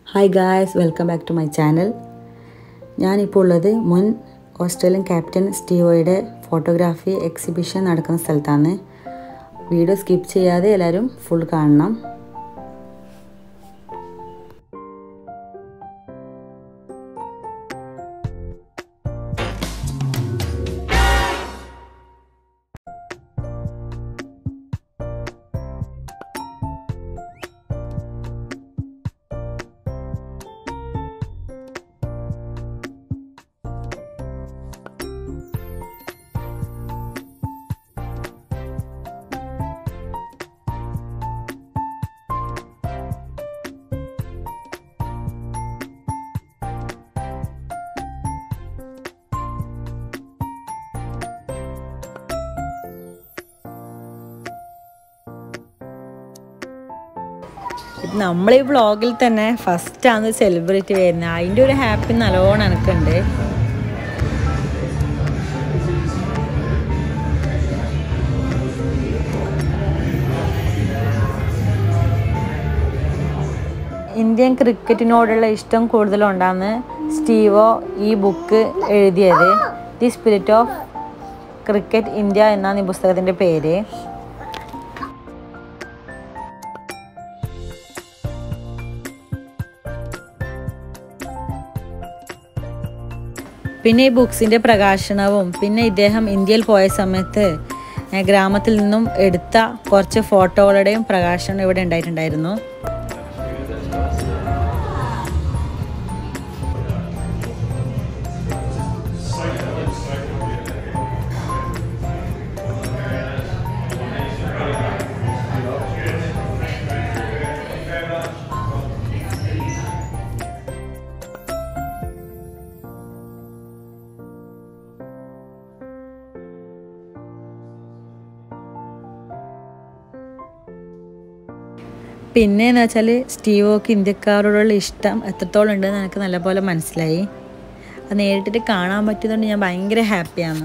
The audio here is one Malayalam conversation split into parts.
Hi guys welcome back to my channel ഞാനിപ്പോൾ ഉള്ളത് മുൻ ഓസ്ട്രേലിയൻ ക്യാപ്റ്റൻ സ്റ്റീവോയുടെ ഫോട്ടോഗ്രാഫി എക്സിബിഷൻ നടക്കുന്ന സ്ഥലത്താണ് വീഡിയോ സ്കിപ്പ് ചെയ്യാതെ എല്ലാവരും ഫുൾ കാണണം നമ്മൾ ഈ വ്ളോഗിൽ തന്നെ ഫസ്റ്റാണ് സെലിബ്രേറ്റ് വരുന്നത് അതിൻ്റെ ഒരു ഹാപ്പി നല്ലോണം എനിക്കുണ്ട് ഇന്ത്യൻ ക്രിക്കറ്റിനോടുള്ള ഇഷ്ടം കൂടുതലുണ്ടാന്ന് സ്റ്റീവോ ഈ ബുക്ക് എഴുതിയത് the spirit of cricket India എന്നാണ് ഈ പുസ്തകത്തിൻ്റെ പേര് പിന്നെ ഈ ബുക്സിൻ്റെ പ്രകാശനവും പിന്നെ ഇദ്ദേഹം ഇന്ത്യയിൽ പോയ സമയത്ത് ഗ്രാമത്തിൽ നിന്നും എടുത്ത കുറച്ച് ഫോട്ടോകളുടെയും പ്രകാശനം ഇവിടെ ഉണ്ടായിട്ടുണ്ടായിരുന്നു പിന്നെ എന്ന് വെച്ചാൽ സ്റ്റീവോക്ക് ഇന്ത്യക്കാരോടുള്ള ഇഷ്ടം എത്രത്തോളം ഉണ്ടെന്ന് എനിക്ക് നല്ലപോലെ മനസ്സിലായി അത് നേരിട്ടിട്ട് കാണാൻ പറ്റിയതുകൊണ്ട് ഞാൻ ഭയങ്കര ഹാപ്പിയാണ്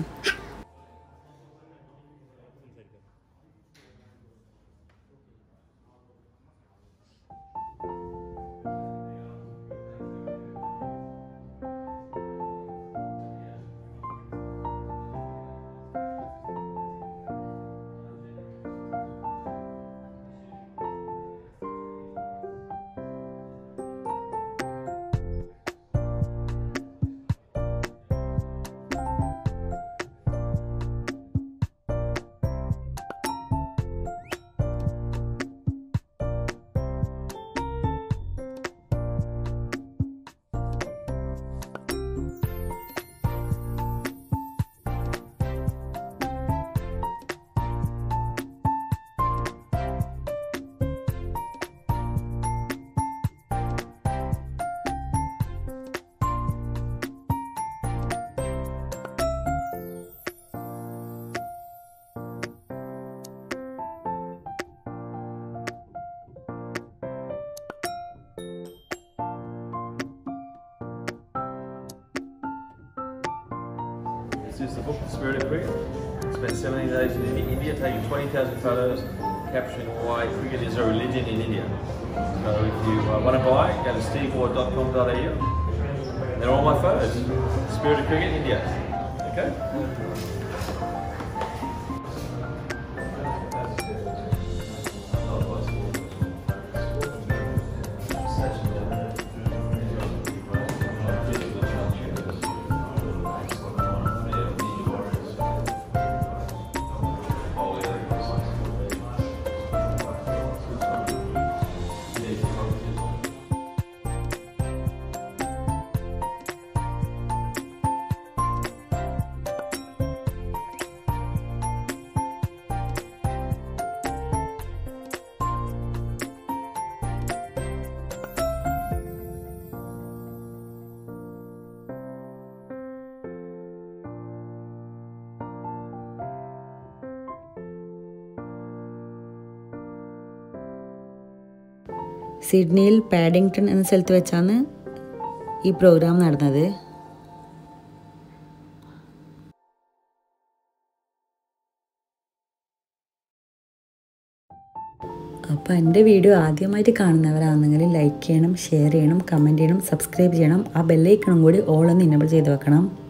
This is the book, The Spirit of Cricket. Spent 17 days in India, taking 20,000 photos, capturing why cricket is a religion in India. So if you uh, want to buy it, go to steveward.com.au. They're all my photos. Spirit of Cricket, India. Okay? സിഡ്നിയിൽ പാഡിങ്ടൺ എന്ന സ്ഥലത്ത് വെച്ചാണ് ഈ പ്രോഗ്രാം നടന്നത് അപ്പോൾ എൻ്റെ വീഡിയോ ആദ്യമായിട്ട് കാണുന്നവരാണെങ്കിൽ ലൈക്ക് ചെയ്യണം ഷെയർ ചെയ്യണം കമൻറ്റ് ചെയ്യണം സബ്സ്ക്രൈബ് ചെയ്യണം ആ ബെല്ലൈക്കണും കൂടി ഓളൊന്ന് ഇനബിൾ ചെയ്ത് വെക്കണം